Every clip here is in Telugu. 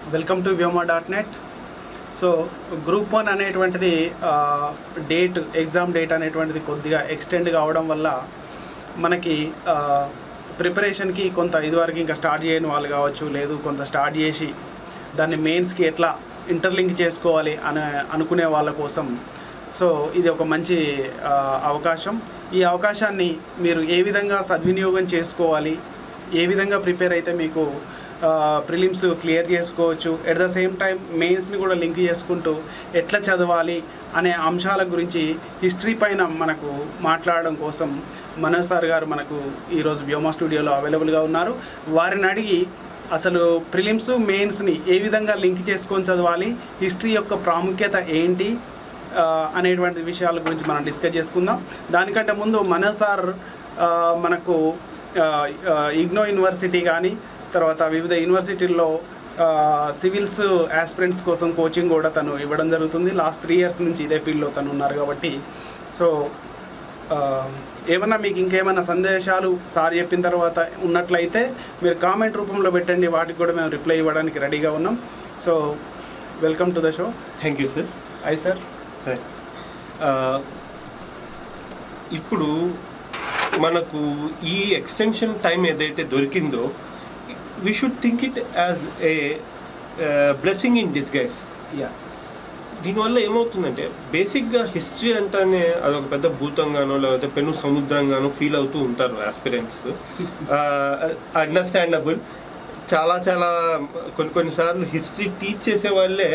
Welcome to Vyoma dot net so group one అనేటువంటిది డేట్ ఎగ్జామ్ డేట్ అనేటువంటిది కొద్దిగా ఎక్స్టెండ్ కావడం వల్ల మనకి ప్రిపరేషన్కి కొంత ఇదివరకు ఇంకా స్టార్ట్ చేయని వాళ్ళు కావచ్చు లేదు కొంత స్టార్ట్ చేసి దాన్ని మెయిన్స్కి ఎట్లా ఇంటర్లింక్ చేసుకోవాలి అని అనుకునే వాళ్ళ కోసం సో ఇది ఒక మంచి ఆ, అవకాశం ఈ అవకాశాన్ని మీరు ఏ విధంగా సద్వినియోగం చేసుకోవాలి ఏ విధంగా ప్రిపేర్ అయితే మీకు ప్రిలిమ్స్ క్లియర్ చేసుకోవచ్చు ఎట్ ద సేమ్ టైం మెయిన్స్ని కూడా లింక్ చేసుకుంటూ ఎట్లా చదవాలి అనే అంశాల గురించి హిస్టరీ పైన మనకు మాట్లాడడం కోసం మనోజ్ సార్ గారు మనకు ఈరోజు వ్యోమా స్టూడియోలో అవైలబుల్గా ఉన్నారు వారిని అడిగి అసలు ప్రిలిమ్స్ మెయిన్స్ని ఏ విధంగా లింక్ చేసుకొని చదవాలి హిస్టరీ యొక్క ప్రాముఖ్యత ఏంటి ఆ, అనేటువంటి విషయాల గురించి మనం డిస్కస్ చేసుకుందాం దానికంటే ముందు మనోజ్ సార్ ఆ, మనకు ఆ, ఆ, ఇగ్నో యూనివర్సిటీ కానీ తర్వాత వివిధ యూనివర్సిటీల్లో ఆ, సివిల్స్ ఆస్పిరెంట్స్ కోసం కోచింగ్ కూడా తను ఇవ్వడం జరుగుతుంది లాస్ట్ త్రీ ఇయర్స్ నుంచి ఇదే ఫీల్డ్లో తను ఉన్నారు కాబట్టి సో ఆ, ఏమన్నా మీకు ఇంకేమైనా సందేశాలు సార్ చెప్పిన తర్వాత ఉన్నట్లయితే మీరు కామెంట్ రూపంలో పెట్టండి వాటికి కూడా మేము రిప్లై ఇవ్వడానికి రెడీగా ఉన్నాం so welcome to the show thank you sir I sir ఇప్పుడు మనకు ఈ ఎక్స్టెన్షన్ టైం ఏదైతే దొరికిందో we should think it as a blessing in disguise yeah దీనివల్ల ఏమవుతుందంటే బేసిక్గా హిస్టరీ అంటానే అదొక పెద్ద భూతంగానో లేకపోతే పెను సముద్రంగానో ఫీల్ అవుతూ ఉంటారు ఆస్పిరెంట్స్ అండర్స్టాండబుల్ చాలా చాలా కొన్ని కొన్నిసార్లు హిస్టరీ టీచ్ చేసే వాళ్ళే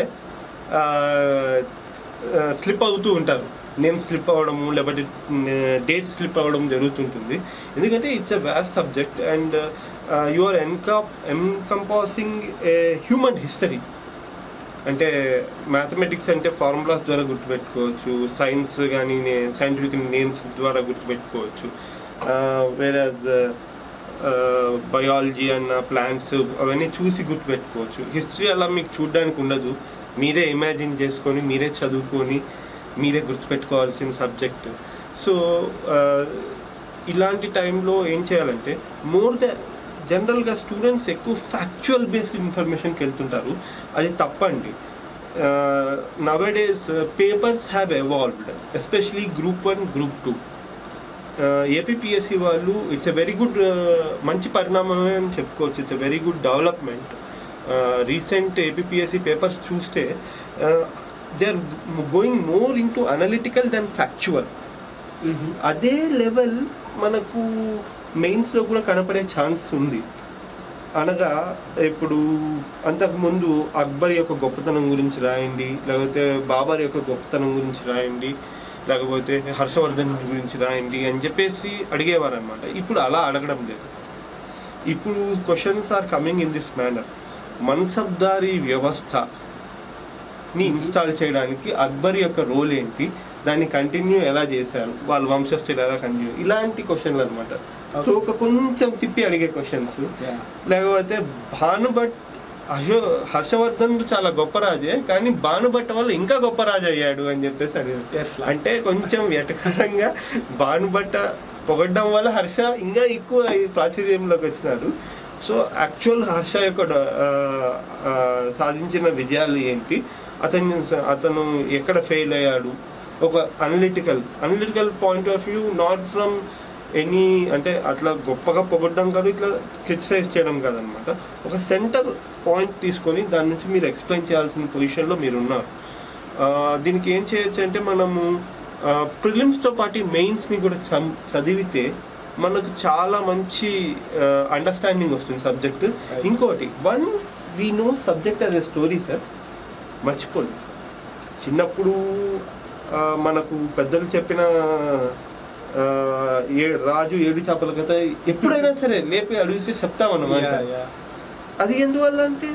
స్లిప్ అవుతూ ఉంటారు నేమ్ స్లిప్ అవ్వడము లేకపోతే డేట్ స్లిప్ అవ్వడం జరుగుతుంటుంది ఎందుకంటే it's a vast subject and you are ఎన్కా ఎన్కంపాసింగ్ ఏ హ్యూమన్ హిస్టరీ అంటే మ్యాథమెటిక్స్ అంటే ఫార్ములాస్ ద్వారా గుర్తుపెట్టుకోవచ్చు సైన్స్ కానీ సైంటిఫిక్ నేమ్స్ ద్వారా గుర్తుపెట్టుకోవచ్చు వేరాజ్ బయాలజీ అన్న ప్లాంట్స్ అవన్నీ చూసి గుర్తుపెట్టుకోవచ్చు హిస్టరీ అలా మీకు చూడడానికి ఉండదు మీరే ఇమాజిన్ చేసుకొని మీరే చదువుకొని మీరే గుర్తుపెట్టుకోవాల్సిన సబ్జెక్ట్ సో ఇలాంటి టైంలో ఏం చేయాలంటే మోర్ ద జనరల్గా స్టూడెంట్స్ ఎక్కువ ఫ్యాక్చువల్ బేస్డ్ ఇన్ఫర్మేషన్కి వెళ్తుంటారు అది తప్పండి nowadays papers have evolved especially group one group two APSC వాళ్ళు ఇట్స్ ఎ వెరీ గుడ్ మంచి పరిణామమే అని చెప్పుకోవచ్చు it's a very good development recent APSC papers చూస్తే they are going more into analytical than factual అదే లెవెల్ మనకు మెయిన్స్లో కూడా కనపడే ఛాన్స్ ఉంది అనగా ఇప్పుడు అంతకుముందు అక్బర్ యొక్క గొప్పతనం గురించి రాయండి లేకపోతే బాబర్ యొక్క గొప్పతనం గురించి రాయండి లేకపోతే హర్షవర్ధన్ గురించి రాయండి అని చెప్పేసి అడిగేవారు అనమాట ఇప్పుడు అలా అడగడం లేదు ఇప్పుడు questions are coming in this manner మన్సబ్దారీ వ్యవస్థని ఇన్స్టాల్ చేయడానికి అక్బర్ యొక్క రోల్ ఏంటి దాన్ని కంటిన్యూ ఎలా చేశారు వాళ్ళ వంశస్థులు ఎలా కంటిన్యూ ఇలాంటి క్వశ్చన్లు అనమాట సో ఒక కొంచెం తిప్పి అడిగే క్వశ్చన్స్ లేకపోతే భానుభట్ అయ్యో హర్షవర్ధన్ చాలా గొప్ప రాజే కానీ భానుభట్ట వల్ల ఇంకా గొప్ప రాజు అయ్యాడు అని చెప్పేసి అడిగారు ఎట్లా? అంటే కొంచెం ఎటకారంగా భానుభట్ట పొగడ్డం వల్ల హర్ష ఇంకా ఎక్కువ ఈ ప్రాచుర్యంలోకి వచ్చినాడు సో యాక్చువల్ హర్ష యొక్క డ- ఆ, ఆ, సాధించిన విజయాలు ఏంటి అతను అతను ఎక్కడ ఫెయిల్ అయ్యాడు ఒక analytical analytical point of view not from any అంటే అట్లా గొప్పగా పొగడ్డం కాదు ఇట్లా క్రిటిసైజ్ చేయడం కాదనమాట ఒక సెంటర్ పాయింట్ తీసుకొని దాని నుంచి మీరు ఎక్స్ప్లెయిన్ చేయాల్సిన పొజిషన్లో మీరు ఉన్నారు ఆ, దీనికి ఏం చేయొచ్చు అంటే మనము ప్రిలిమ్స్తో పాటు మెయిన్స్ని కూడా చం చదివితే మనకు చాలా మంచి అండర్స్టాండింగ్ వస్తుంది సబ్జెక్ట్ ఇంకోటి once we know subject as a story sir మర్చిపోండి చిన్నప్పుడు ఆ, మనకు పెద్దలు చెప్పిన ఆ, ఏ రాజు ఏడు చేపల కథ ఎప్పుడైనా సరే లేపి అడిగితే చెప్తామన్నమాట అది ఎందువల్ల అంటే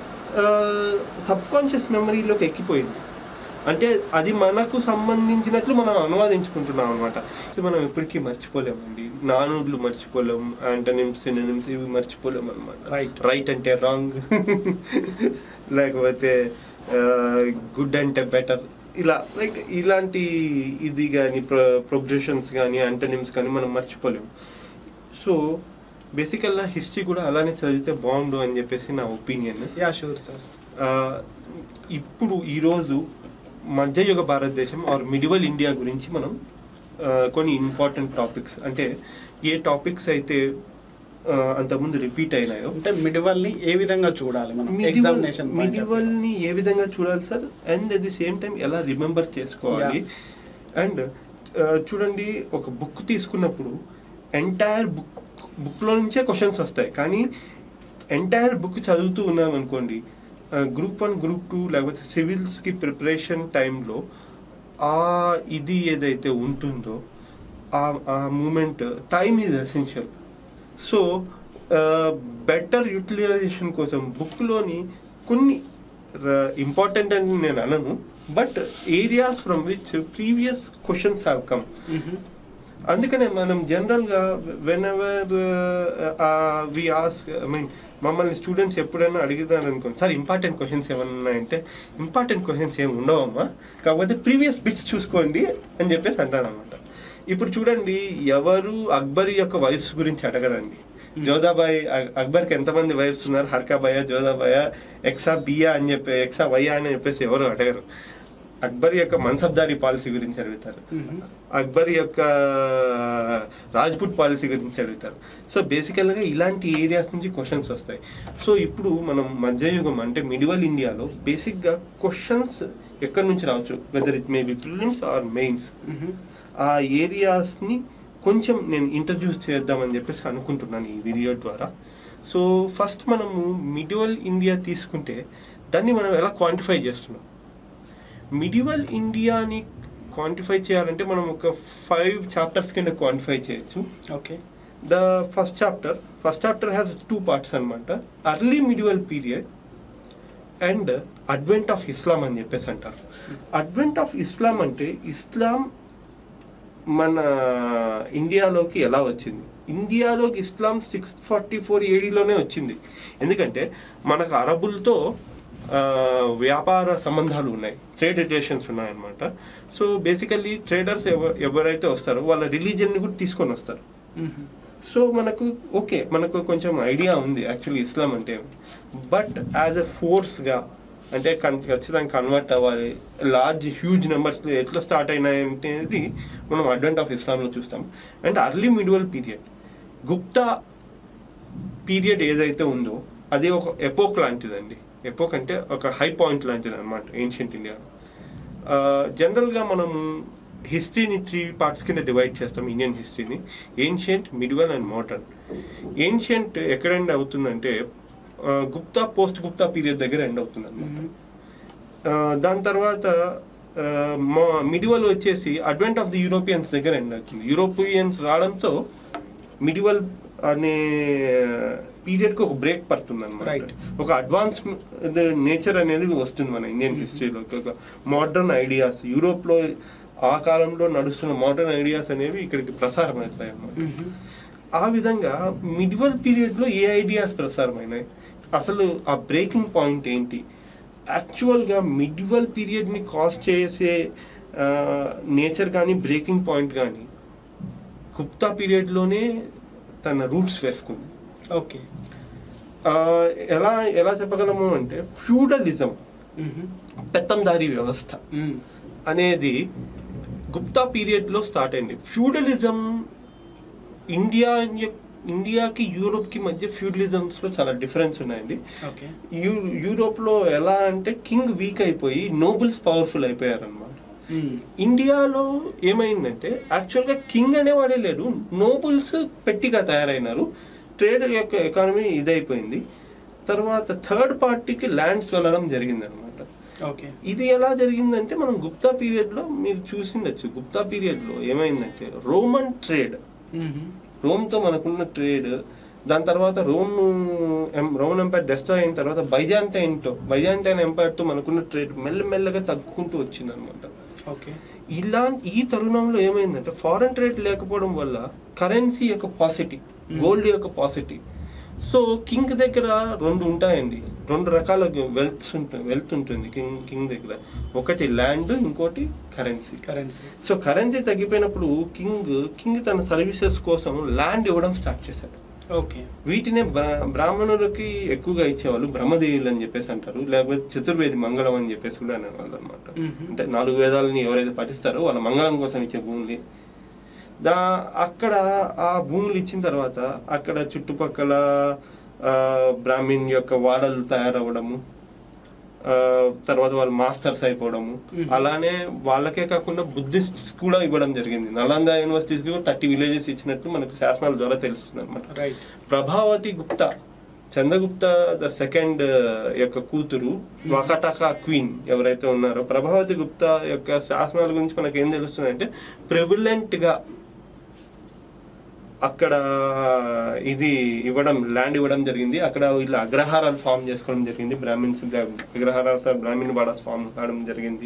సబ్ కాన్షియస్ మెమరీలోకి ఎక్కిపోయింది అంటే అది మనకు సంబంధించినట్లు మనం అనువాదించుకుంటున్నాం అనమాట సో మనం ఎప్పటికీ మర్చిపోలేమండి నానుడులు మర్చిపోలేం యాంటనిమ్స్ సినిమ్స్ ఇవి మర్చిపోలేం అనమాట Right. రైట్ అంటే రాంగ్ లేకపోతే గుడ్ అంటే బెటర్ ఇలా లైక్ ఇలాంటి ఇది కానీ ప్రొ ప్రొబ్జెషన్స్ కానీ యాంటనిమ్స్ కానీ మనం మర్చిపోలేము సో బేసికల్గా హిస్టరీ కూడా అలానే చదివితే బాగుండు అని చెప్పేసి నా ఒపీనియన్ యా షూర్ సార్ ఇప్పుడు ఈరోజు మధ్యయుగ భారతదేశం ఆర్ మిడివల్ ఇండియా గురించి మనం ఆ, కొన్ని ఇంపార్టెంట్ టాపిక్స్ అంటే ఏ టాపిక్స్ అయితే ఆ, అంతకుముందు రిపీట్ అయినాయో అంటే మిడివల్ ని ఏ విధంగా చూడాలి మనం ఎగ్జామినేషన్ మిడివల్ ని ఏ విధంగా చూడాలి sir and at the same time ఎలా రిమెంబర్ చేసుకోవాలి అండ్ చూడండి ఒక బుక్ తీసుకున్నప్పుడు ఎంటైర్ బుక్ బుక్లో నుంచే క్వశ్చన్స్ వస్తాయి కానీ ఎంటైర్ బుక్ చదువుతూ ఉన్నాం అనుకోండి గ్రూప్ వన్ గ్రూప్ టూ లేకపోతే సివిల్స్కి ప్రిపరేషన్ టైంలో ఆ ఇది ఏదైతే ఉంటుందో ఆ ఆ moment time is essential so better utilization కోసం బుక్లోని కొన్ని ఇంపార్టెంట్ అని నేను అనను but areas from which previous questions have come అందుకనే మనం జనరల్గా whenever we ask I mean మమ్మల్ని స్టూడెంట్స్ ఎప్పుడైనా అడిగిదారు అనుకోండి సార్ ఇంపార్టెంట్ క్వశ్చన్స్ ఏమన్నా ఉన్నాయంటే ఇంపార్టెంట్ క్వశ్చన్స్ ఏమి ఉండవమ్మా కాకపోతే ప్రీవియస్ బిట్స్ చూసుకోండి అని చెప్పేసి అంటానమాట ఇప్పుడు చూడండి ఎవరు అక్బర్ యొక్క వైఫ్స్ గురించి అడగరండి జోధాబాయ్ అక్- అక్బర్కి ఎంతమంది వైఫ్స్ ఉన్నారు హర్కాబాయ జోధాబాయ ఎక్సా బియా అని చెప్పి ఎక్సా వయ్యా అని చెప్పేసి ఎవరు అడగరు అక్బర్ యొక్క మన్సబ్దారీ పాలసీ గురించి అడుగుతారు అక్బర్ యొక్క రాజ్పుట్ పాలసీ గురించి అడుగుతారు సో బేసికల్గా ఇలాంటి ఏరియాస్ నుంచి క్వశ్చన్స్ వస్తాయి సో ఇప్పుడు మనం మధ్యయుగం అంటే మిడివల్ ఇండియాలో బేసిక్గా క్వశ్చన్స్ ఎక్కడి నుంచి రావచ్చు whether it may be prelims or mains ఆ ఏరియాస్ని కొంచెం నేను ఇంట్రడ్యూస్ చేద్దామని చెప్పేసి అనుకుంటున్నాను ఈ వీడియో ద్వారా సో ఫస్ట్ మనము మిడివల్ ఇండియా తీసుకుంటే దాన్ని మనం ఎలా క్వాంటిఫై చేస్తున్నాం మిడివల్ ఇండియాని క్వాంటిఫై చేయాలంటే మనం ఒక ఫైవ్ చాప్టర్స్ కింద క్వాంటిఫై చేయొచ్చు okay the first chapter first chapter has two parts అనమాట early medieval period and advent of Islam అని చెప్పేసి అంటారు అడ్వెంట్ ఆఫ్ ఇస్లాం అంటే ఇస్లాం మన ఇండియాలోకి ఎలా వచ్చింది ఇండియాలోకి ఇస్లాం సిక్స్ ఫార్టీ ఫోర్ ఏడీలోనే వచ్చింది ఎందుకంటే మనకు అరబులతో ఆ, వ్యాపార సంబంధాలు ఉన్నాయి ట్రేడ్ రిలేషన్స్ ఉన్నాయన్నమాట సో బేసికల్లీ ట్రేడర్స్ ఎవరైతే వస్తారో వాళ్ళ రిలీజియన్ని కూడా తీసుకొని వస్తారు సో మనకు ఓకే మనకు కొంచెం ఐడియా ఉంది యాక్చువల్లీ ఇస్లాం అంటే బట్ యాజ్ ఎ ఫోర్స్గా అంటే కన్- ఖచ్చితంగా కన్వర్ట్ అవ్వాలి లార్జ్ హ్యూజ్ నెంబర్స్ ఎట్లా స్టార్ట్ అయినాయి అనేది మనం అడ్వెంట్ ఆఫ్ ఇస్లాంలో చూస్తాం and early medieval period Gupta period ఏదైతే ఉందో అది ఒక ఎపోక్ లాంటిదండి ఎపోక్ అంటే ఒక హై పాయింట్ లాంటిది అనమాట ఏన్షియంట్ ఇండియాలో జనరల్గా మనం హిస్టరీని త్రీ పార్ట్స్ కింద డివైడ్ చేస్తాం ఇండియన్ హిస్టరీని ancient medieval and modern ancient ఎక్కడ ఎండ్ అవుతుందంటే ఆ, గుప్తా పోస్ట్ గుప్తా పీరియడ్ దగ్గర ఎండ్ అవుతుంది అనమాట దాని తర్వాత మిడివల్ వచ్చేసి అడ్వెంట్ ఆఫ్ ది యూరోపియన్స్ దగ్గర ఎండ్ అవుతుంది యూరోపియన్స్ రావడంతో మిడివల్ అనే పీరియడ్కి ఒక బ్రేక్ పడుతుంది అనమాట Right. ఒక అడ్వాన్స్ నేచర్ అనేది వస్తుంది మన ఇండియన్ హిస్టరీలోకి ఒక మోడర్న్ ఐడియాస్ యూరోప్లో ఆ కాలంలో నడుస్తున్న మోడర్న్ ఐడియాస్ అనేవి ఇక్కడికి ప్రసారం అవుతాయి అన్నమాట ఆ విధంగా మిడివల్ పీరియడ్లో ఏ ఐడియాస్ ప్రసారమైనాయి అసలు ఆ బ్రేకింగ్ పాయింట్ ఏంటి యాక్చువల్గా మిడివల్ పీరియడ్ని కాజ్ చేసే నేచర్ కానీ బ్రేకింగ్ పాయింట్ కానీ గుప్తా పీరియడ్లోనే తన రూట్స్ వేసుకుంది ఓకే ఆ, ఎలా ఎలా చెప్పగలము అంటే ఫ్యూడలిజం పెత్తందారీ వ్యవస్థ అనేది గుప్తా పీరియడ్లో స్టార్ట్ అయింది ఫ్యూడలిజం ఇండియా ఇండియాకి యూరోప్కి మధ్య ఫ్యూడలిజమ్స్లో చాలా డిఫరెన్స్ ఉన్నాయండి ఓకే యూ యూరోప్లో ఎలా అంటే కింగ్ వీక్ అయిపోయి నోబుల్స్ పవర్ఫుల్ అయిపోయారనమాట ఇండియాలో ఏమైందంటే యాక్చువల్గా కింగ్ అనేవాడే లేడు నోబుల్స్ పెట్టిగా తయారైనారు ట్రేడ్ యొక్క ఎకానమీ ఇదైపోయింది తర్వాత థర్డ్ పార్టీకి ల్యాండ్స్ వెళ్ళడం జరిగిందనమాట ఓకే ఇది ఎలా జరిగిందంటే మనం గుప్తా పీరియడ్లో మీరు చూసిండొచ్చు గుప్తా పీరియడ్లో ఏమైందంటే రోమన్ ట్రేడ్ రోమ్తో మనకున్న ట్రేడ్ దాని తర్వాత రోమ్ ఎం- రోమన్ ఎంపైర్ డెస్ట్రాయ్ అయిన తర్వాత బైజాంటైన్తో బైజాంటైన్ ఎంపైర్తో మనకున్న ట్రేడ్ మెల్లమెల్లగా తగ్గుకుంటూ వచ్చింది అనమాట ఓకే ఇలా ఈ తరుణంలో ఏమైందంటే ఫారెన్ ట్రేడ్ లేకపోవడం వల్ల కరెన్సీ యొక్క పాసిటీ గోల్డ్ యొక్క పాసిటీ సో కింగ్ దగ్గర రెండు ఉంటాయండి రెండు రకాల వెల్త్స్ ఉంటుంది వెల్త్ ఉంటుంది కింగ్ కింగ్ దగ్గర ఒకటి ల్యాండ్ ఇంకోటి కరెన్సీ కరెన్సీ సో కరెన్సీ తగ్గిపోయినప్పుడు కింగ్ కింగ్ తన సర్వీసెస్ కోసం ల్యాండ్ ఇవ్వడం స్టార్ట్ చేశాడు ఓకే వీటినే బ్రా- బ్రాహ్మణులకి ఎక్కువగా ఇచ్చేవాళ్ళు బ్రహ్మదేవులు అని చెప్పేసి అంటారు లేకపోతే చతుర్వేది మంగళం అని చెప్పేసి కూడా అనేవాళ్ళు అనమాట మ్మ్. అంటే నాలుగు వేదాలని ఎవరైతే పఠిస్తారో వాళ్ళ మంగళం కోసం ఇచ్చే భూములు దా అక్కడ ఆ భూములు ఇచ్చిన తర్వాత అక్కడ చుట్టుపక్కల ఆ, బ్రాహ్మిన్ యొక్క వాడలు తయారవ్వడము ఆ, తర్వాత వాళ్ళు మాస్టర్స్ అయిపోవడము మ్మ్. అలానే వాళ్ళకే కాకుండా బుద్ధిస్ట్ కూడా ఇవ్వడం జరిగింది నలంద యూనివర్సిటీస్కి కూడా థర్టీ విలేజెస్ ఇచ్చినట్టు మనకు శాసనాల ద్వారా తెలుస్తుంది అనమాట right Prabhavati Gupta Chandragupta the second యొక్క కూతురు వకటక క్వీన్ ఎవరైతే ఉన్నారో ప్రభావతి గుప్తా యొక్క శాసనాల గురించి మనకి ఏం తెలుస్తుంది అంటే ప్రివిలెంట్ గా అక్కడ ఇది ఇవ్వడం ల్యాండ్ ఇవ్వడం జరిగింది అక్కడ వీళ్ళు అగ్రహారాలు ఫామ్ చేసుకోవడం జరిగింది బ్రాహ్మిన్స్ అగ్రహారాలు బ్రాహ్మిన్ బాడాస్ ఫామ్ కావడం జరిగింది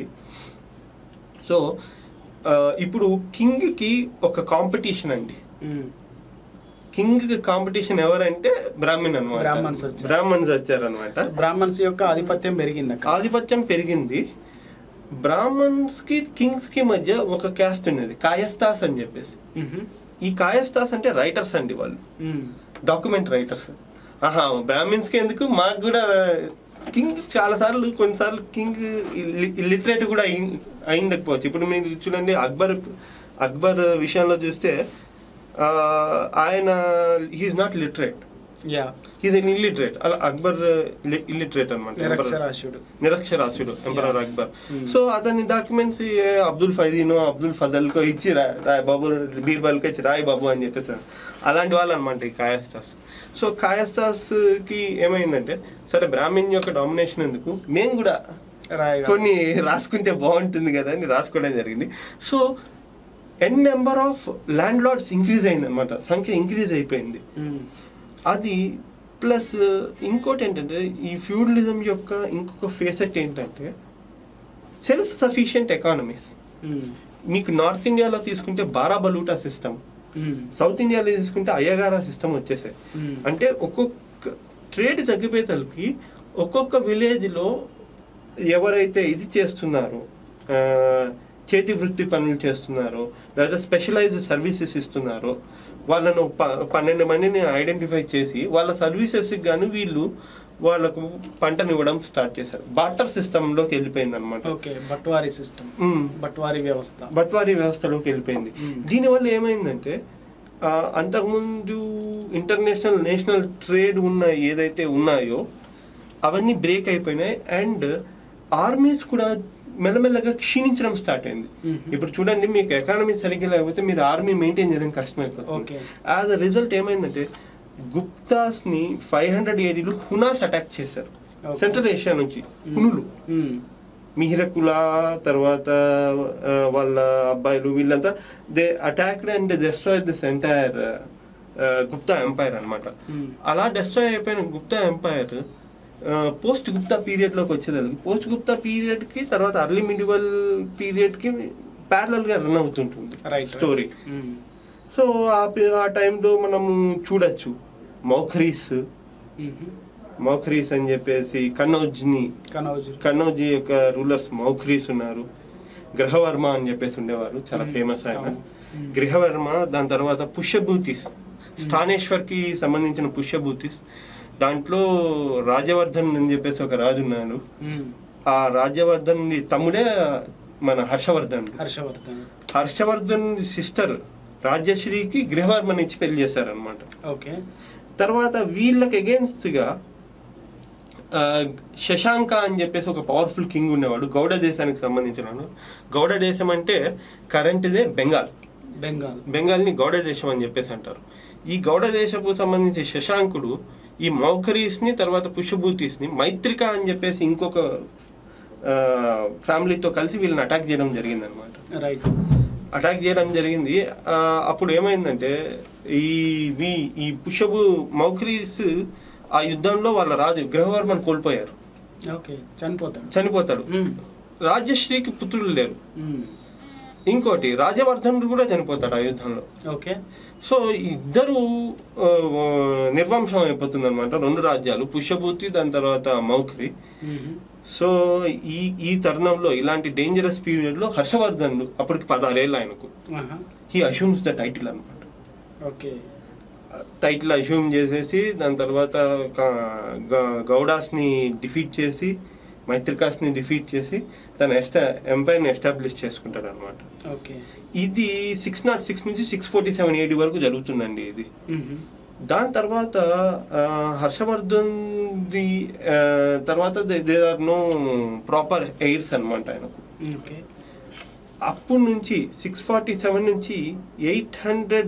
సో ఇప్పుడు కింగ్ కి ఒక కాంపిటీషన్ అండి మ్మ్. కింగ్ కాంపిటీషన్ ఎవరంటే బ్రాహ్మణ్ అనమాట బ్రాహ్మణ్స్ వచ్చారు. బ్రాహ్మణ్స్ వచ్చారనమాట బ్రాహ్మణ్స్ యొక్క ఆధిపత్యం పెరిగింది అక్కడ ఆధిపత్యం పెరిగింది బ్రాహ్మణ్స్ కి కింగ్స్ కి మధ్య ఒక క్యాస్ట్ ఉన్నది కాయస్తాస్ అని చెప్పేసి మ్మ్. ఈ కాయస్తాస్ అంటే రైటర్స్ అండి వాళ్ళు మ్మ్. డాక్యుమెంట్ రైటర్స్ ఆహా బ్రాహ్మిన్స్ కి ఎందుకు మాకు కూడా కింగ్ చాలా సార్లు కొన్నిసార్లు కింగ్ ఇల్లిటరేట్ కూడా అయి అయిండకపోవచ్చు ఇప్పుడు మీరు చూడండి అక్బర్ అక్బర్ విషయంలో చూస్తే ఆ, ఆయన he's not literate yeah he's an illiterate అలా అక్బర్ ఇల్లిటరేట్ అనమాట నిరక్షరాస్యుడు నిరక్షరాస్యుడు ఎంపరర్ అక్బర్ Hmm. సో అతని డాక్యుమెంట్స్ అబ్దుల్ ఫైదీనో అబ్దుల్ ఫజల్కో ఇచ్చి రా రాయ్ బాబు బీర్బల్కి ఇచ్చి రాయ్ బాబు అని చెప్పేసి అలాంటి వాళ్ళు అనమాట ఈ కాయస్తాస్ సో కాయస్తాస్ కి ఏమైందంటే సరే బ్రాహ్మణ్ యొక్క డామినేషన్ ఎందుకు మేము కూడా రాయగా కొన్ని రాసుకుంటే బాగుంటుంది కదా అని రాసుకోవడం జరిగింది so an number of landlords increase అయింది అనమాట సంఖ్య ఇంక్రీజ్ అయిపోయింది మ్మ్. అది ప్లస్ ఇంకోటి ఏంటంటే ఈ ఫ్యూడలిజం యొక్క ఇంకొక ఫేసెట్ ఏంటంటే సెల్ఫ్ సఫిషియంట్ ఎకానమీస్ మ్మ్. మీకు నార్త్ ఇండియాలో తీసుకుంటే బారాబలూటా సిస్టమ్ మ్మ్. సౌత్ ఇండియాలో తీసుకుంటే అయ్యగారా సిస్టమ్ వచ్చేసాయి మ్మ్. అంటే ఒక్కొక్క ట్రేడ్ తగ్గిపోయేతలకి ఒక్కొక్క విలేజ్లో ఎవరైతే ఇది చేస్తున్నారో ఆ, చేతి వృత్తి పనులు చేస్తున్నారో లేదా స్పెషలైజ్డ్ సర్వీసెస్ ఇస్తున్నారో వాళ్ళను ప- పన్నెండు మందిని ఐడెంటిఫై చేసి వాళ్ళ సర్వీసెస్కి గాను వీళ్ళు వాళ్ళకు పంటను ఇవ్వడం స్టార్ట్ చేశారు బాటర్ సిస్టంలోకి వెళ్ళిపోయింది అనమాట ఓకే బట్వారీ సిస్టమ్ బట్వారీ వ్యవస్థ బట్వారీ వ్యవస్థలోకి వెళ్ళిపోయింది మ్మ్. దీనివల్ల ఏమైందంటే ఆ, అంతకుముందు ఇంటర్నేషనల్ నేషనల్ ట్రేడ్ ఉన్న ఏదైతే ఉన్నాయో అవన్నీ బ్రేక్ అయిపోయినాయి అండ్ ఆర్మీస్ కూడా మెల్లమెల్లగా క్షీణించడం స్టార్ట్ అయింది మ్మ్. ఇప్పుడు చూడండి మీకు ఎకానమీ సరిగ్గా లేకపోతే మీరు ఆర్మీ మెయింటైన్ చేయడం కష్టమైపోతుంది Okay. యాజ్ అ రిజల్ట్ ఏమైందంటే గుప్తాస్ ని ఫైవ్ హండ్రెడ్ ఏడీలో హునాస్ అటాక్ చేశారు Okay. సెంట్రల్ ఏషియా నుంచి హునులు మ్మ్. మిహిరకుల తర్వాత ఆ, వాళ్ళ అబ్బాయిలు వీళ్ళంతా they attacked and destroy this entire Gupta empire అన్నమాట మ్మ్. అలా డెస్ట్రాయ్ అయిపోయిన Gupta empire post Gupta period లోకి వచ్చేదానికి పోస్ట్ గుప్తా పీరియడ్ కి తర్వాత అర్లీ మిడివల్ పీరియడ్ కి ప్యారలల్ గా రన్ అవుతుంటుంది Right, స్టోరీ మ్మ్. సో ఆ పి- ఆ టైంలో మనము చూడొచ్చు మౌఖరీస్ మ్మ్. మౌఖరీస్ అని చెప్పేసి కన్నౌజ్ని కనౌజ్ కన్నౌజీ యొక్క రూలర్స్ మౌఖ్రీస్ ఉన్నారు గ్రహవర్మ అని చెప్పేసి ఉండేవారు చాలా Hmm. ఫేమస్ ఆయన అవును. Hmm. గ్రహవర్మ దాని తర్వాత పుష్యభూతిస్ స్థానేశ్వర్ కి సంబంధించిన పుష్యభూతిస్ దాంట్లో రాజవర్ధన్ అని చెప్పేసి ఒక రాజు ఉన్నాడు మ్మ్. ఆ రాజ్యవర్ధన్ తమ్ముడే మన హర్షవర్ధన్ హర్షవర్ధన్ హర్షవర్ధన్ సిస్టర్ రాజ్యశ్రీకి గృహవర్మని ఇచ్చి పెళ్లి చేశారనమాట ఓకే తర్వాత వీళ్ళకి against గా ఆ, శశాంక అని చెప్పేసి ఒక పవర్ఫుల్ కింగ్ ఉండేవాడు గౌడ దేశానికి సంబంధించిన గౌడ దేశం అంటే కరెంట్దే బెంగాల్ బెంగాల్ బెంగాల్ని గౌడ దేశం అని చెప్పేసి అంటారు ఈ గౌడ దేశపు సంబంధించి శశాంకుడు ఈ మౌఖరీస్ని తర్వాత పుష్యభూతిస్ని మైత్రిక అని చెప్పేసి ఇంకొక ఫ్యామిలీతో కలిసి వీళ్ళని అటాక్ చేయడం జరిగింది అనమాట రైట్ అటాక్ చేయడం జరిగింది ఆ, అప్పుడు ఏమైందంటే ఈ వీ- ఈ పుష్యభు మౌఖ్రీస్ ఆ యుద్ధంలో వాళ్ళ రాజు గ్రహవర్మని కోల్పోయారు ఓకే చనిపోతాడు చనిపోతాడు మ్మ్. రాజ్యశ్రీకి పుత్రులు లేరు మ్మ్. ఇంకోటి రాజవర్ధనుడు కూడా చనిపోతాడు ఆ యుద్ధంలో ఓకే సో ఇద్దరు ఆ, ఆ, నిర్వంశం అయిపోతుంది అనమాట రెండు రాజ్యాలు పుష్యభూతి దాని తర్వాత మౌఖ్రి మ్మ్. సో ఈ ఈ తరుణంలో ఇలాంటి డేంజరస్ పీరియడ్ లో హర్షవర్ధనుడు అప్పటికి పదహారేళ్ళు ఆయనకు ఆహా. హీ అష్యూమ్స్ ద టైటిల్ అనమాట ఓకే టైటిల్ అజ్యూమ్ చేసేసి దాని తర్వాత క- గ- గౌడాస్ని డిఫీట్ చేసి మైత్రికాస్ని డిఫీట్ చేసి తన ఎస్టా ఎంపైర్ని ఎస్టాబ్లిష్ చేసుకుంటాడు అనమాట ఓకే ఇది సిక్స్ నాట్ సిక్స్ నుంచి సిక్స్ ఫోర్టీ సెవెన్ ఎయిటీ వరకు జరుగుతుందండి ఇది మ్మ్. దాని తర్వాత ఆ, హర్షవర్ధన్ ది ఆ, తర్వాత they are no proper heirs అనమాట ఆయనకు ఓకే అప్పటి నుంచి సిక్స్ ఫార్టీ సెవెన్ నుంచి ఎయిట్ హండ్రెడ్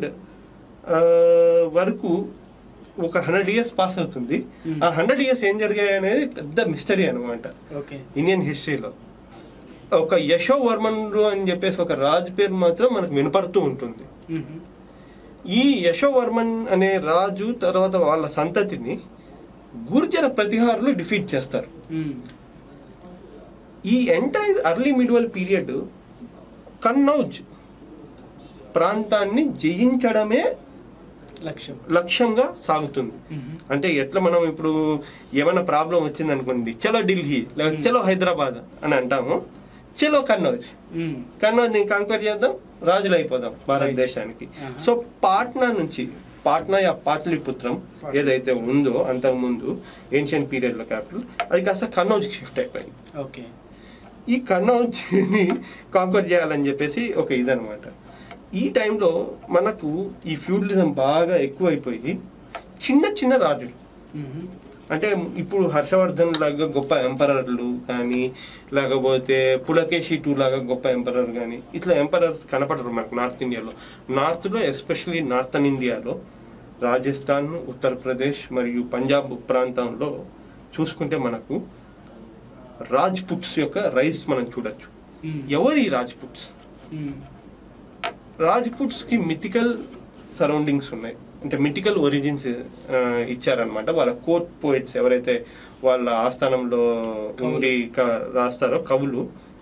వరకు ఒక హండ్రెడ్ ఇయర్స్ పాస్ అవుతుంది Hmm. ఆ హండ్రెడ్ ఇయర్స్ ఏం జరిగాయి అనేది పెద్ద మిస్టరీ అనమాట ఓకే ఇండియన్ హిస్టరీలో ఒక యశోవర్మనుడు అని చెప్పేసి ఒక రాజు పేరు మాత్రం మనకు వినపడుతూ ఉంటుంది మ్మ్. ఈ యశోవర్మన్ అనే రాజు తర్వాత వాళ్ళ సంతతిని గుర్జర ప్రతిహారులు డిఫీట్ చేస్తారు మ్మ్. ఈ entire early medieval period Kannauj ప్రాంతాన్ని జయించడమే లక్ష్యం లక్ష్యంగా సాగుతుంది మ్మ్. అంటే ఎట్లా మనం ఇప్పుడు ఏమైనా ప్రాబ్లం వచ్చింది అనుకోండి చలో ఢిల్లీ లేదా చలో హైదరాబాద్ అని అంటాము చలో కన్నౌజ్ మ్మ్. కన్నౌజ్ని కాంకర్ చేద్దాం రాజులు అయిపోదాం భారతదేశానికి ఆహా. సో పాట్నా నుంచి పాట్నా యా పాట్లిపుత్రం ఏదైతే ఉందో అంతకుముందు ఏన్షియన్ పీరియడ్లో క్యాపిటల్ అది కాస్త కన్నౌజ్కి షిఫ్ట్ అయిపోయింది ఓకే ఈ కన్నౌజ్ని కాంకర్ చేయాలని చెప్పేసి ఒక ఇదనమాట ఈ టైంలో మనకు ఈ ఫ్యూడలిజం బాగా ఎక్కువైపోయి చిన్న చిన్న రాజులు మ్మ్. అంటే ఇప్పుడు హర్షవర్ధన్ లాగా గొప్ప ఎంపరర్లు కానీ లేకపోతే పులకేషి టూ లాగా గొప్ప ఎంపరర్ కానీ ఇట్లా ఎంపరర్స్ కనపడరు మనకు నార్త్ ఇండియాలో నార్త్లో ఎస్పెషల్లీ నార్థన్ ఇండియాలో రాజస్థాన్ ఉత్తరప్రదేశ్ మరియు పంజాబ్ ప్రాంతంలో చూసుకుంటే మనకు రాజ్పుట్స్ యొక్క రైస్ మనం చూడొచ్చు మ్మ్. ఎవరు ఈ రాజ్పుట్స్ మ్మ్. రాజ్పుట్స్కి మిథికల్ సరౌండింగ్స్ ఉన్నాయి అంటే మిథికల్ ఒరిజిన్స్ ఇచ్చారనమాట వాళ్ళ కోర్ట్ పోయిట్స్ ఎవరైతే వాళ్ళ ఆస్థానంలో ఉండి క- రాస్తారో కవులు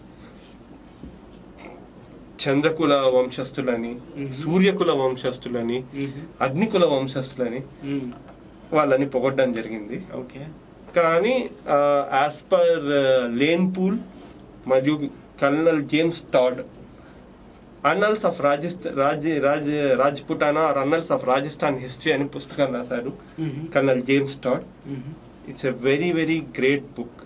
చంద్రకుల వంశస్థులని Mhm. సూర్యకుల వంశస్థులని మ్మ్. అగ్నికుల వంశస్థులని మ్మ్. వాళ్ళని పొగడ్డం జరిగింది ఓకే కానీ యాజ్ పర్ లేన్ పూల్ మరియు colonel James Tod annals of రాజస్థ రాజ్ రాజ్ Rajputana or annals of Rajasthan history అని పుస్తకం రాశారు మ్మ్. కల్నల్ జేమ్స్ టాడ్ మ్మ్. It's a very very great book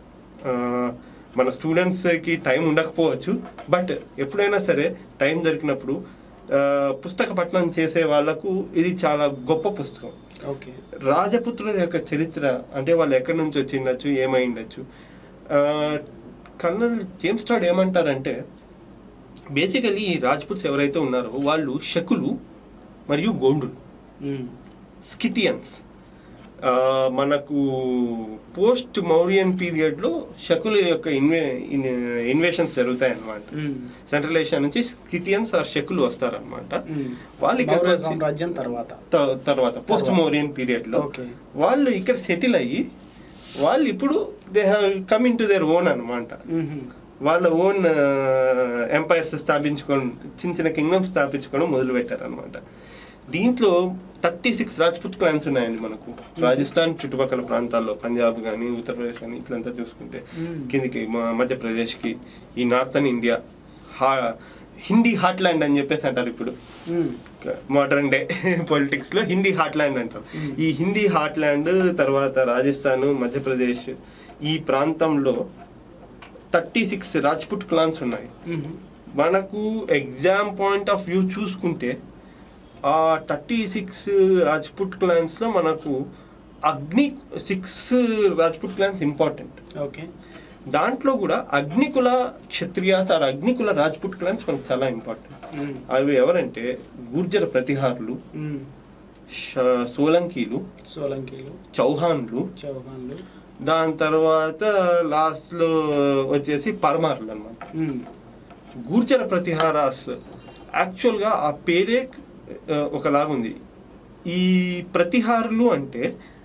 మన స్టూడెంట్స్కి టైం ఉండకపోవచ్చు బట్ ఎప్పుడైనా సరే టైం దొరికినప్పుడు ఆ, పుస్తక పఠనం చేసే వాళ్ళకు ఇది చాలా గొప్ప పుస్తకం ఓకే రాజపుత్రుల యొక్క చరిత్ర అంటే వాళ్ళు ఎక్కడి నుంచి వచ్చి ఉండొచ్చు ఏమై ఉండొచ్చు ఆ, కర్నల్ జేమ్స్ టాడ్ ఏమంటారంటే బేసికలీ ఈ రాజ్పుట్స్ ఎవరైతే ఉన్నారో వాళ్ళు శకులు మరియు గోండులు మ్మ్. స్కిటియన్స్ ఆ, మనకు పోస్ట్ మౌరియన్ పీరియడ్లో శకుల యొక్క ఇన్వే ఇన్వేషన్స్ జరుగుతాయి అన్నమాట మ్మ్. సెంట్రల్ ఏషియా నుంచి స్కిటియన్స్ ఆర్ శకులు వస్తారనమాట మ్మ్. వాళ్ళు ఇక్కడికి మౌర్య వచ్చి- సామ్రాజ్యం తర్వాత త- తర్వాత పోస్ట్ తర్వాత. మౌరియన్ పీరియడ్లో ఓకే వాళ్ళు ఇక్కడ సెటిల్ అయ్యి వాళ్ళు ఇప్పుడు they have coming to their own అనమాట మ్మ్. వాళ్ళ ఓన్ ఎంపైర్స్ స్థాపించుకోవడం చిన్న చిన్న కింగ్డమ్స్ స్థాపించుకోవడం మొదలు పెట్టారు అనమాట దీంట్లో థర్టీ సిక్స్ రాజ్పుత్ క్లాన్స్ ఉన్నాయండి మనకు రాజస్థాన్ చుట్టుపక్కల ప్రాంతాల్లో పంజాబ్ కానీ ఉత్తరప్రదేశ్ కానీ ఇట్లంతా చూసుకుంటే మ్మ్. కిందికి మ- మధ్యప్రదేశ్కి ఈ నార్థన్ ఇండియా హా హిందీ హార్ట్లాండ్ అని చెప్పేసి అంటారు ఇప్పుడు మ్మ్. మోడర్న్ డే పొలిటిక్స్ లో హిందీ హార్ట్లాండ్ అంటారు Mm. ఈ హిందీ హార్ట్లాండ్ తర్వాత రాజస్థాన్ మధ్యప్రదేశ్ ఈ ప్రాంతంలో థర్టీ సిక్స్ రాజ్పుట్ క్లాన్స్ ఉన్నాయి మ్మ్. మనకు ఎగ్జామ్ పాయింట్ ఆఫ్ వ్యూ చూసుకుంటే ఆ థర్టీ సిక్స్ రాజ్పుట్ క్లాన్స్ లో మనకు Agni six Rajput clans important okay దాంట్లో కూడా అగ్నికుల క్షత్రియాస్ ఆర్ అగ్నికుల రాజ్పుట్ క్లాన్స్ మనకు చాలా ఇంపార్టెంట్ మ్మ్. అవి ఎవరంటే గుర్జర ప్రతిహారులు మ్మ్. ష- సోలంకీలు సోలంకీలు చౌహాన్లు చౌహాన్లు దాని తర్వాత లాస్ట్లో వచ్చేసి పరమార్లు అనమాట మ్మ్. గుర్జర ప్రతిహారాస్ యాక్చువల్గా ఆ పేరే ఆ, ఒకలాగుంది ఈ ప్రతిహారులు అంటే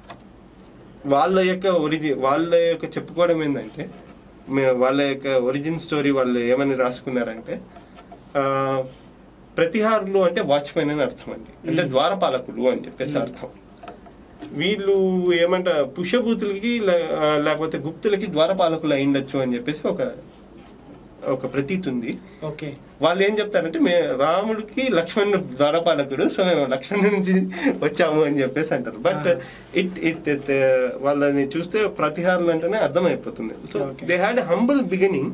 వాళ్ళ యొక్క ఒరిజిన్ వాళ్ళ యొక్క చెప్పుకోవడం ఏంటంటే మే- వాళ్ళ యొక్క ఒరిజిన్ స్టోరీ వాళ్ళు ఏమని రాసుకున్నారంటే ఆ, ప్రతిహారులు అంటే వాచ్మెన్ అని అర్థం అండి అంటే Hmm. ద్వారపాలకులు అని చెప్పేసి Hmm. అర్థం వీళ్ళు ఏమంట పుష్యభూతులకి లే- ఆ, లేకపోతే గుప్తులకి ద్వారపాలకులు అయిండొచ్చు అని చెప్పేసి ఒక ఒక ప్రతీతి ఉంది ఓకే వాళ్ళు ఏం చెప్తారంటే మే రాముడికి లక్ష్మణుడు ద్వారపాలకుడు సో మేము లక్ష్మణుడి నుంచి వచ్చాము అని చెప్పేసి అంటారు బట్ Ah. ఇట్ ఇట్ వాళ్ళని చూస్తే ప్రతిహారాలు అంటేనే అర్థమైపోతుంది so Okay. They had humble beginning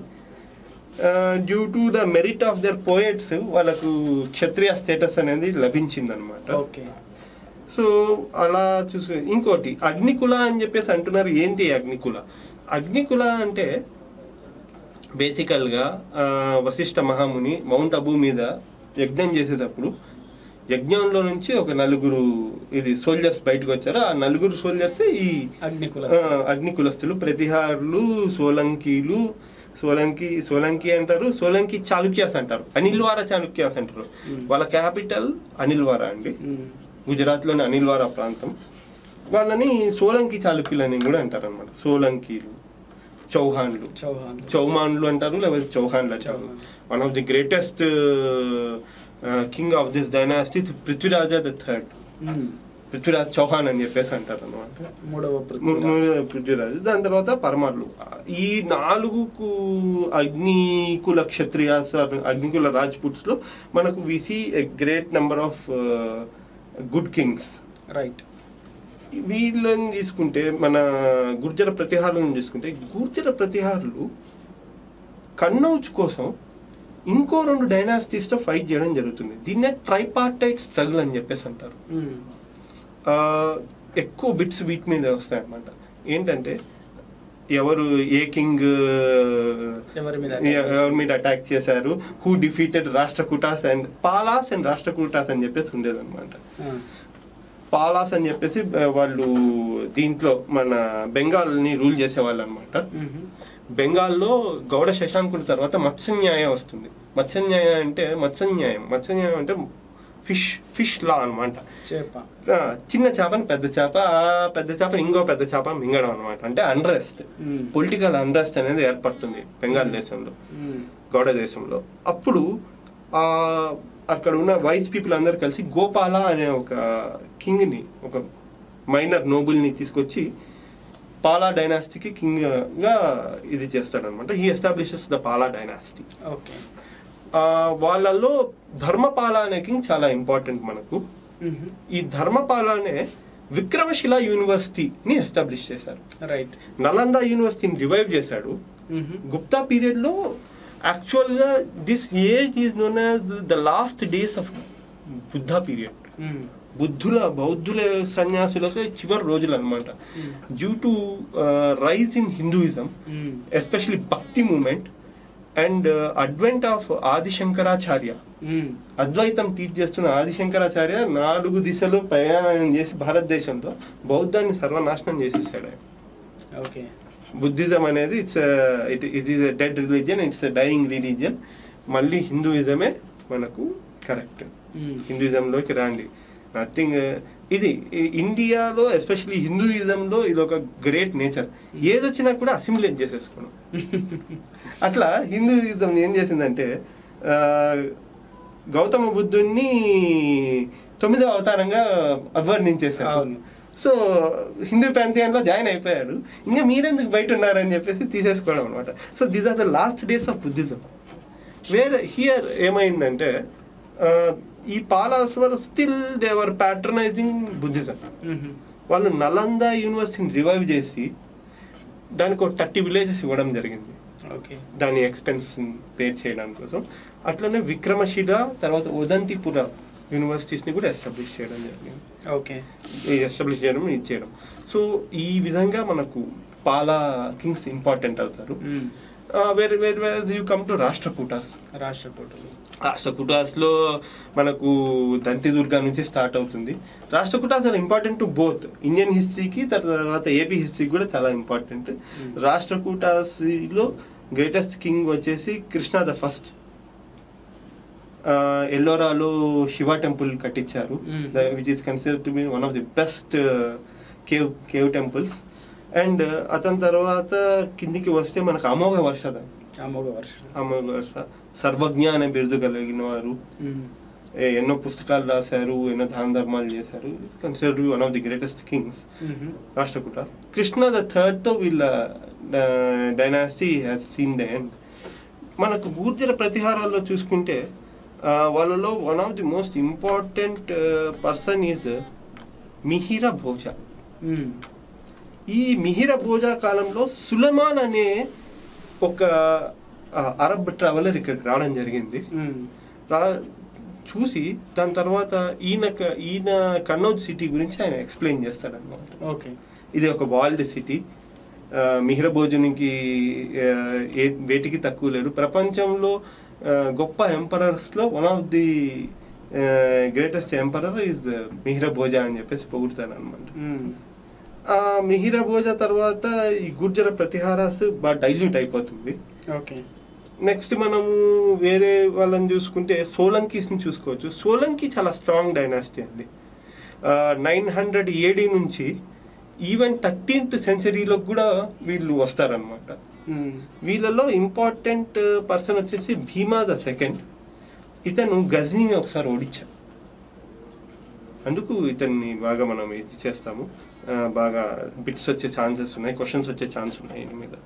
due to the merit of their poets వాళ్ళకు క్షత్రియ స్టేటస్ అనేది లభించింది అనమాట ఓకే సో అలా చూసు ఇంకోటి అగ్నికుల అని చెప్పేసి అంటున్నారు ఏంటి అగ్నికుల అగ్నికుల అంటే బేసికల్గా ఆ, వశిష్ఠ మహాముని మౌంట్ అబూ మీద యజ్ఞం చేసేటప్పుడు యజ్ఞంలో నుంచి ఒక నలుగురు ఇది సోల్జర్స్ బయటకు వచ్చారు ఆ నలుగురు సోల్జర్స్ ఈ అగ్నికుల ఆ, అగ్నికులస్తులు ప్రతిహారులు సోలంకీలు సోలంకి సోలంకి అంటారు సోలంకి చాళుక్యాస్ అంటారు అనిల్వార చాళుక్యాస్ అంటారు Hmm. వాళ్ళ క్యాపిటల్ అనిల్వార అండి మ్మ్. గుజరాత్లోని అనిల్వారా ప్రాంతం వాళ్ళని సోలంకి చాళుక్యులు అని కూడా అంటారు అనమాట సోలంకీలు చౌహాన్లు చౌహాన్ చౌమాన్లు అంటారు లేకపోతే చౌహాన్లు అంటారు Chauhan. One of the greatest king of this dynasty Prithviraja the third మ్మ్. పృథ్వీరాజ్ చౌహాన్ అని చెప్పేసి అంటారు అనమాట మూడవ పృథ్వీ పృథ్వీరాజ్ దాని తర్వాత పరమార్లు ఈ నాలుగుకు అగ్నికుల క్షత్రియాస్ or అగ్నికుల రాజ్పుట్స్ లో మనకు we see a great number of good kings right వీళ్ళని తీసుకుంటే మన గుర్జర ప్రతిహారులను తీసుకుంటే గుర్జర ప్రతిహారులు కన్నౌజ్ కోసం ఇంకో రెండు డైనాసిటీస్తో ఫైట్ చేయడం జరుగుతుంది దీన్నే ట్రైపార్టైట్ స్ట్రగుల్ అని చెప్పేసి అంటారు మ్మ్. ఆ, ఎక్కువ బిట్స్ వీటి మీద వస్తాయి అన్నమాట ఏంటంటే ఎవరు ఏ కింగ్ ఎవరి మీద ఎవరి మీద అటాక్ చేశారు who defeated Rashtrakutas and Palas and Rashtrakutas అని చెప్పేసి ఉండేదన్నమాట ఆ. పాలాస్ అని చెప్పేసి ఆ, వాళ్ళు దీంట్లో మన బెంగాల్ని రూల్ చేసేవాళ్ళు అనమాట మ్మ్. బెంగాల్లో గౌడ శశాంకుడి తర్వాత మత్స్యన్యాయం వస్తుంది మత్స్యన్యాయం అంటే మత్స్యన్యాయం మత్స్యన్యాయం అంటే ఫిష్ ఫిష్ లా అనమాట చేప చిన్న చేపని పెద్ద చేప ఆ పెద్ద చేపని ఇంకో పెద్ద చేప మింగడం అనమాట అంటే అండ్రెస్ట్ మ్మ్. పొలిటికల్ అండ్రెస్ట్ అనేది ఏర్పడుతుంది బెంగాల్ దేశంలో మ్మ్. గౌడ దేశంలో అప్పుడు ఆ అక్కడ ఉన్న వైస్ పీపుల్ అందరు కలిసి గోపాల అనే ఒక కింగ్ని ఒక మైనర్ నోబుల్ని తీసుకొచ్చి పాలా డైనాసిటీకి కింగ్గా ఇది చేస్తాడనమాట ఈ establishes the Pala dynasty okay వాళ్ళల్లో ధర్మపాల అనే కింగ్ చాలా ఇంపార్టెంట్ మనకు మ్మ్. ఈ ధర్మపాల అనే విక్రమశిల యూనివర్సిటీని ఎస్టాబ్లిష్ చేశారు రైట్ నలంద యూనివర్సిటీని రివైవ్ చేశాడు మ్మ్. గుప్తా పీరియడ్లో యాక్చువల్గా this age is known as the last days of Buddha period మ్మ్. బుద్ధుల బౌద్ధుల సన్యాసులకు చివరి రోజులు అనమాట మ్మ్. Due to rise in Hinduism మ్మ్. Especially bhakti movement and advent of Adi Shankaracharya మ్మ్. అద్వైతం టీచ్ చేస్తున్న ఆదిశంకరాచార్య నాలుగు దిశలు ప్రయాణం చేసి భారతదేశంలో బౌద్ధాన్ని సర్వనాశనం చేసేసాడు ఆయన ఓకే బుద్ధిజం అనేది it's it it is dead religion it's dying religion మళ్ళీ హిందూయిజమే మనకు కరెక్ట్ మ్మ్. హిందూయిజంలోకి రండి నథింగ్ ఇది ఈ- ఇండియాలో ఎస్పెషల్లీ హిందూయిజంలో ఇది ఒక గ్రేట్ నేచర్ ఏదొచ్చినా కూడా అసిమిలేట్ చేసేసుకోవడం అట్లా హిందూయిజం ఏం చేసిందంటే ఆ, గౌతమ బుద్ధుణ్ణి తొమ్మిదవ అవతారంగా అభివర్ణించేశారు అవును. సో హిందూ ప్యాంథియన్లో జాయిన్ అయిపోయాడు ఇంకా మీరెందుకు బయట ఉన్నారని చెప్పేసి తీసేసుకోవడం అనమాట so these are the last days of Buddhism వేరే హియర్ ఏమైందంటే ఆ, ఈ పాలాస్ వర్ స్టిల్ దేవర్ ప్యాట్రనైజింగ్ బుద్ధిజం మ్మ్. వాళ్ళు నలంద యూనివర్సిటీని రివైవ్ చేసి దానికి ఒక థర్టీ విలేజెస్ ఇవ్వడం జరిగింది ఓకే దాని ఎక్స్పెన్స్ పే చేయడం కోసం అట్లనే విక్రమశిల తర్వాత ఉదంతిపుర యూనివర్సిటీస్ని కూడా ఎస్టాబ్లిష్ చేయడం జరిగింది ఓకే ఎస్టాబ్లిష్ చేయడం ఇది చేయడం సో ఈ విధంగా మనకు పాలా కింగ్స్ ఇంపార్టెంట్ అవుతారు మ్మ్. వేరే వేరే వేరే యూ కమ్ టు రాష్ట్రకూటాస్ రాష్ట్రకూటులు రాష్ట్రకూటాస్లో మనకు దంతి దుర్గా నుంచి స్టార్ట్ అవుతుంది Rashtrakutas are important to both Indian హిస్టరీకి తర్వాత ఏపీ హిస్టరీకి కూడా చాలా ఇంపార్టెంట్ Hmm. రాష్ట్రకూటాస్లో గ్రేటెస్ట్ కింగ్ వచ్చేసి కృష్ణ ద ఫస్ట్ ఎల్లోరాలో శివ టెంపుల్ కట్టించారు Hmm. Which is consider to be one of the best cave cave temples and అతని తర్వాత కిందికి వస్తే మనకు అమోఘ వర్షద అమోఘ వర్షం అమోఘ వర్ష సర్వజ్ఞ అనే బిరుదు కలిగిన వారు మ్మ్. ఏ- ఎన్నో పుస్తకాలు రాశారు ఎన్నో దాన ధర్మాలు చేశారు consider one of the greatest kings మ్మ్. రాష్ట్రకూట కృష్ణ ద థర్డ్ తో వీళ్ళ dynasty has seen the end మనకు గూర్జర ప్రతిహారాల్లో చూసుకుంటే ఆ, వాళ్ళలో one of the most important person is Mihira Bhoja మ్మ్. ఈ మిహిర భోజ కాలంలో సులమాన్ అనే ఒక ఆ, అరబ్ ట్రావెలర్ ఇక్కడికి రావడం జరిగింది మ్మ్. రా చూసి దాని తర్వాత ఈయన క- ఈయన కన్నౌజ్ సిటీ గురించి ఆయన ఎక్స్ప్లెయిన్ చేస్తాడన్నమాట ఓకే ఇది ఒక వాల్డ్ సిటీ మిహిరభోజునికి ఏ వేటికి తక్కువ లేరు ప్రపంచంలో ఆ, గొప్ప ఎంపరర్స్లో one of the greatest emperor is Mihirabhoja అని చెప్పేసి పొగుడుతాను అనమాట మ్మ్. ఆ మిహిరభోజ తర్వాత ఈ గుర్జర ప్రతిహారాస్ బాగా డైల్యూట్ అయిపోతుంది ఓకే నెక్స్ట్ మనము వేరే వాళ్ళని చూసుకుంటే సోలంకీస్ని చూసుకోవచ్చు సోలంకి చాలా స్ట్రాంగ్ డైనాసిటీ అండి నైన్ హండ్రెడ్ ఏడీ నుంచి ఈవెన్ థర్టీన్త్ సెంచరీలో కూడా వీళ్ళు వస్తారనమాట మ్మ్. వీళ్ళలో ఇంపార్టెంట్ పర్సన్ వచ్చేసి భీమా ద సెకండ్ ఇతను గజ్నీని ఒకసారి ఓడించాడు అందుకు ఇతన్ని బాగా మనం ఇది చేస్తాము ఆ, బాగా బిట్స్ వచ్చే ఛాన్సెస్ ఉన్నాయి క్వశ్చన్స్ వచ్చే ఛాన్స్ ఉన్నాయి ఈయన మీద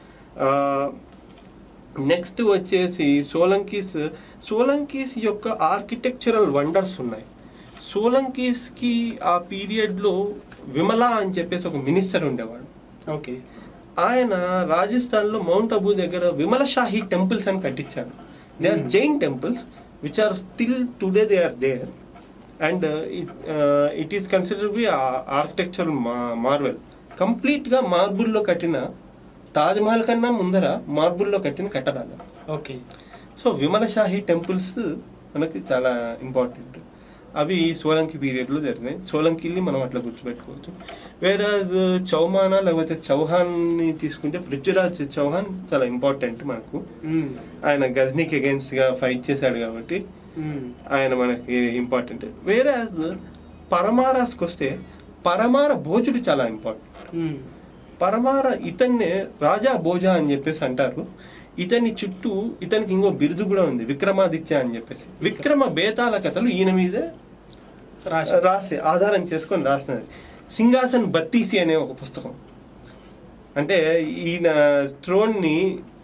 నెక్స్ట్ వచ్చేసి సోలంకీస్ సోలంకీస్ యొక్క ఆర్కిటెక్చరల్ వండర్స్ ఉన్నాయి సోలంకీస్కి ఆ పీరియడ్లో విమలా అని చెప్పేసి ఒక మినిస్టర్ ఉండేవాడు ఓకే ఆయన రాజస్థాన్లో మౌంట్ అబూ దగ్గర విమల షాహీ టెంపుల్స్ అని కట్టించాడు they are Hmm. Jain temples which are still today they are there and it is consider be architecture marvel కంప్లీట్గా మార్బుల్లో కట్టిన తాజ్మహల్ కన్నా ముందర మార్బుల్లో కట్టిన కట్టడాలు okay so Vimala Shahi temples మనకి చాలా ఇంపార్టెంట్ అవి సోలంకి పీరియడ్లో జరిగినాయి సోలంకిల్ని మనం అట్లా గుర్తుపెట్టుకోవచ్చు వేరే చౌమానా లేకపోతే చౌహాన్ని తీసుకుంటే పృథ్వీరాజ్ చౌహాన్ చాలా ఇంపార్టెంట్ మనకు మ్మ్. ఆయన గజ్నీకి అగేన్స్ట్గా ఫైట్ చేశాడు కాబట్టి మ్మ్. ఆయన మనకి ఇంపార్టెంట్ వేరే పరమారాస్కి వస్తే పరమార భోజుడు చాలా ఇంపార్టెంట్ మ్మ్. పరమార ఇతన్నే రాజా భోజ అని చెప్పేసి అంటారు ఇతని చుట్టూ ఇతనికి ఇంకో బిరుదు కూడా ఉంది విక్రమాదిత్య అని చెప్పేసి విక్రమ బేతాల కథలు ఈయన మీదే రాశి రాసి ఆధారం చేసుకొని రాసినది సింహాసన్ బత్తీసి అనే ఒక పుస్తకం అంటే ఈయన థ్రోన్ని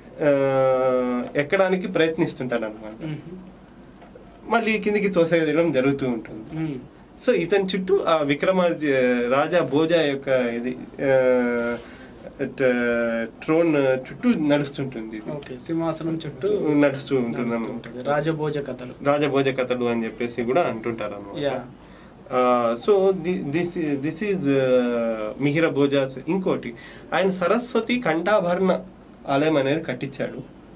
ఎక్కడానికి ప్రయత్నిస్తుంటాడు అనమాట మ్మ్. మళ్ళీ కిందికి తోసేయడం జరుగుతూ ఉంటుంది మ్మ్. సో ఇతని చుట్టూ ఆ విక్రమాదిత్య రాజా భోజ యొక్క ఇది ఆ, అట్, ట్రోన్ చుట్టూ నడుస్తుంటుంది ఇది. ఓకే సింహాసనం చుట్టూ నడుస్తూ ఉంటుంది అన్నమాట. నడుస్తుంటది. రాజభోజ కథలు రాజభోజ కథలు అని చెప్పేసి కూడా అంటుంటారు యా అన్నమాట so this this is Mihira Bhojas ఇంకోటి ఆయన సరస్వతి కంఠాభరణ ఆలయం అనేది కట్టించాడు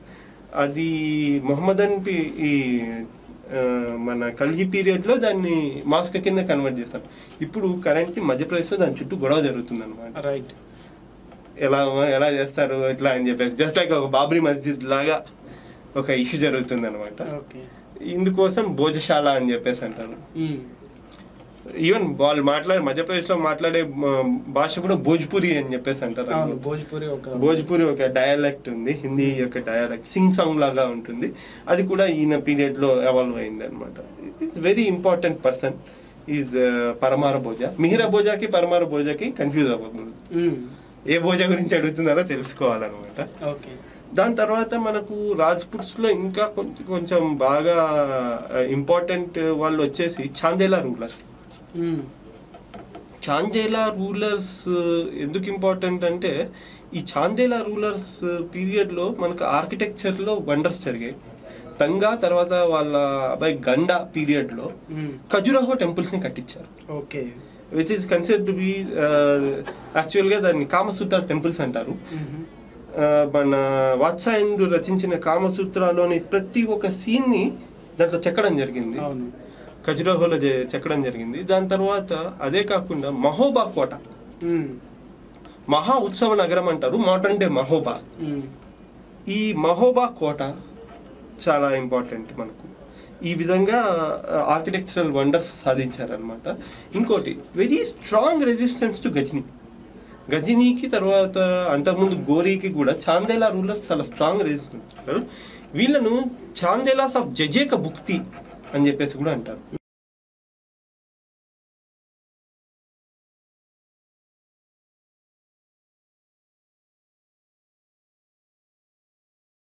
అది మొహమ్మదన్ పి ఈ ఆ, మన కల్జీ పీరియడ్లో దాన్ని మాస్క్ కింద కన్వర్ట్ చేశారు ఇప్పుడు కరెంట్లీ మధ్యప్రదేశ్లో దాని చుట్టూ గొడవ జరుగుతుంది అనమాట రైట్ ఎలా ఎలా చేస్తారు ఇట్లా అని చెప్పేసి జస్ట్ లైక్ ఒక బాబ్రీ మస్జిద్ లాగా ఒక ఇష్యూ జరుగుతుంది అనమాట ఓకే ఇందుకోసం భోజశాల అని చెప్పేసి అంటారు మ్మ్. ఈవెన్ వాళ్ళు మాట్లాడే మధ్యప్రదేశ్లో మాట్లాడే ఆ, భాష కూడా భోజ్పురి అని చెప్పేసి అంటారు అవును భోజ్పురి ఒక భోజ్పురి ఒక డయాలెక్ట్ ఉంది హిందీ యొక్క డయాలెక్ట్ సింగ్ సాంగ్ లాగా ఉంటుంది అది కూడా ఈయన పీరియడ్ లో ఎవాల్వ్ అయింది అనమాట it's very important person is Paramara Bhoja Mihira భోజాకి పరమార భోజాకి కన్ఫ్యూజ్ అవ్వకూడదు మ్మ్. ఏ భోజ గురించి అడుగుతున్నారో తెలుసుకోవాలన్నమాట ఓకే దాని తర్వాత మనకు రాజ్పుట్స్ లో ఇంకా కొంచెం కొంచెం బాగా ఇంపార్టెంట్ వాళ్ళు వచ్చేసి చాందేలా రూలర్స్ మ్మ్. చాందేలా రూలర్స్ ఎందుకు ఇంపార్టెంట్ అంటే ఈ చాందేలా రూలర్స్ పీరియడ్లో మనకు ఆర్కిటెక్చర్లో వండర్స్ జరిగాయి తంగా తర్వాత వాళ్ళ అబ్బాయి గండా పీరియడ్లో మ్మ్. ఖజురహో టెంపుల్స్ని కట్టించారు okay which is consider to be యాక్చువల్గా దాన్ని కామసూత్ర టెంపుల్స్ అంటారు మ్మ్. ఆ, మన వాత్సాయనుడు రచించిన కామసూత్రాలోని ప్రతి ఒక్క సీన్ని దాంట్లో చెక్కడం జరిగింది అవును ఖజురహోలో జే- చెక్కడం జరిగింది దాని తర్వాత అదే కాకుండా మహోబా కోట మ్మ్. మహా ఉత్సవ నగరం అంటారు మోడర్న్ డే మహోబా మ్మ్. ఈ మహోబా కోట చాలా ఇంపార్టెంట్ మనకు ఈ విధంగా ఆర్కిటెక్చరల్ వండర్స్ సాధించారనమాట ఇంకోటి very strong resistance to Ghazni గజనీకి తర్వాత అంతకుముందు గోరీకి కూడా చాందేలా రూలర్స్ చాలా స్ట్రాంగ్ రెసిస్టెన్స్ వీళ్ళను చాందేలాస్ ఆఫ్ జజేక బుక్తి అని చెప్పేసి కూడా అంటారు